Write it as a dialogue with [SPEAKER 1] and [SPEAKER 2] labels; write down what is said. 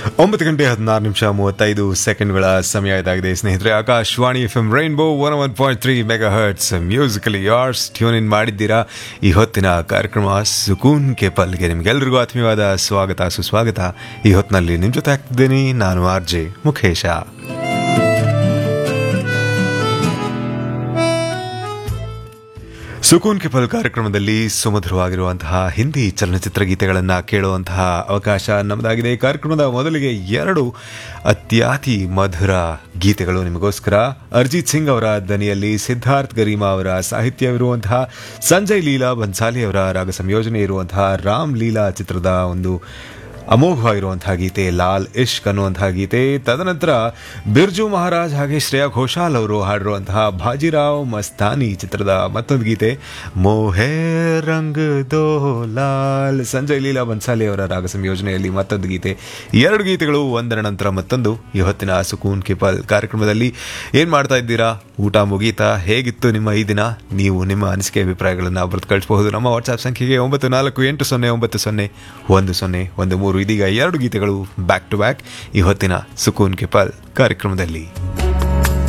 [SPEAKER 1] ಒಂಬತ್ತು ಗಂಟೆ ಹದಿನಾರು ನಿಮಿಷ ಮೂವತ್ತೈದು ಸೆಕೆಂಡ್ಗಳ ಸಮಯ ಇದಾಗಿದೆ ಸ್ನೇಹಿತರೆ Akashvani F M rainbow one one point three megahertz musically yours tune in ಮಾಡಿದ್ದೀರಾ ಈ ಹೊತ್ತಿನ ಕಾರ್ಯಕ್ರಮ ಸುಕೂನ್ ಕೆ ಪಲ್ಗೆ ನಿಮ್ಗೆಲ್ರಿಗೂ ಆತ್ಮೀಯವಾದ ಸ್ವಾಗತ ಸುಸ್ವಾಗತ ಈ ಹೊತ್ತಿನಲ್ಲಿ ನಿಮ್ಮ ಜೊತೆ ಆಗ್ತಿದ್ದೀನಿ ನಾನು ಆರ್ ಜೆ ಮುಖೇಶ ಸುಕೂನ್ ಕೆ ಪಲ್ ಕಾರ್ಯಕ್ರಮದಲ್ಲಿ ಸುಮಧುರವಾಗಿರುವಂತಹ ಹಿಂದಿ ಚಲನಚಿತ್ರ ಗೀತೆಗಳನ್ನು ಕೇಳುವಂತಹ ಅವಕಾಶ ನಮ್ಮದಾಗಿದೆ ಈ ಕಾರ್ಯಕ್ರಮದ ಮೊದಲಿಗೆ ಎರಡು ಅತ್ಯಾತಿ ಮಧುರ ಗೀತೆಗಳು ನಿಮಗೋಸ್ಕರ ಅರ್ಜಿತ್ ಸಿಂಗ್ ಅವರ ದನಿಯಲ್ಲಿ ಸಿದ್ಧಾರ್ಥ್ ಗರಿಮಾ ಅವರ ಸಾಹಿತ್ಯವಿರುವಂತಹ ಸಂಜಯ್ ಲೀಲಾ ಬನ್ಸಾಲಿ ಅವರ ರಾಗ ಸಂಯೋಜನೆ ಇರುವಂತಹ ರಾಮ್ ಲೀಲಾ ಚಿತ್ರದ ಒಂದು ಅಮೋಘವಾಗಿರುವಂತಹ ಗೀತೆ ಲಾಲ್ ಇಶ್ಕ್ ಅನ್ನುವಂತಹ ಗೀತೆ ತದನಂತರ ಬಿರ್ಜು ಮಹಾರಾಜ್ ಹಾಗೆ ಶ್ರೇಯಾ ಘೋಷಾಲ್ ಅವರು ಹಾಡಿರುವಂತಹ ಬಾಜಿರಾವ್ ಮಸ್ತಾನಿ ಚಿತ್ರದ ಮತ್ತೊಂದು ಗೀತೆ ಮೋಹೆ ರಂಗ್ ದೋ ಲಾಲ್ ಸಂಜಯ್ ಲೀಲಾ ಬನ್ಸಾಲಿ ಅವರ ರಾಗ ಸಂಯೋಜನೆಯಲ್ಲಿ ಮತ್ತೊಂದು ಗೀತೆ ಈ ಎರಡು ಗೀತೆಗಳು ಒಂದರ ನಂತರ ಮತ್ತೊಂದು ಈ ಹೊತ್ತಿನ ಸುಕೂನ್ ಕಿಪಲ್ ಕಾರ್ಯಕ್ರಮದಲ್ಲಿ ಏನ್ ಮಾಡ್ತಾ ಇದ್ದೀರಾ ಊಟ ಮುಗೀತಾ ಹೇಗಿತ್ತು ನಿಮ್ಮ ಈ ದಿನ ನೀವು ನಿಮ್ಮ ಅನಿಸಿಕೆ ಅಭಿಪ್ರಾಯಗಳನ್ನು ಬರೆದು ಕಳಿಸಬಹುದು ನಮ್ಮ ವಾಟ್ಸ್ಆಪ್ ಸಂಖ್ಯೆಗೆ ಒಂಬತ್ತು ನಾಲ್ಕು ಎಂಟು ಸೊನ್ನೆ ಒಂಬತ್ತು ಸೊನ್ನೆ ಒಂದು ಸೊನ್ನೆ ಒಂದು ಮೂರು ಇದೀಗ ಎರಡು ಗೀತೆಗಳು ಬ್ಯಾಕ್ ಟು ಬ್ಯಾಕ್ ಈ ಹೊತ್ತಿನ ಸುಕೂನ್ ಕಿಪಲ್ ಕಾರ್ಯಕ್ರಮದಲ್ಲಿ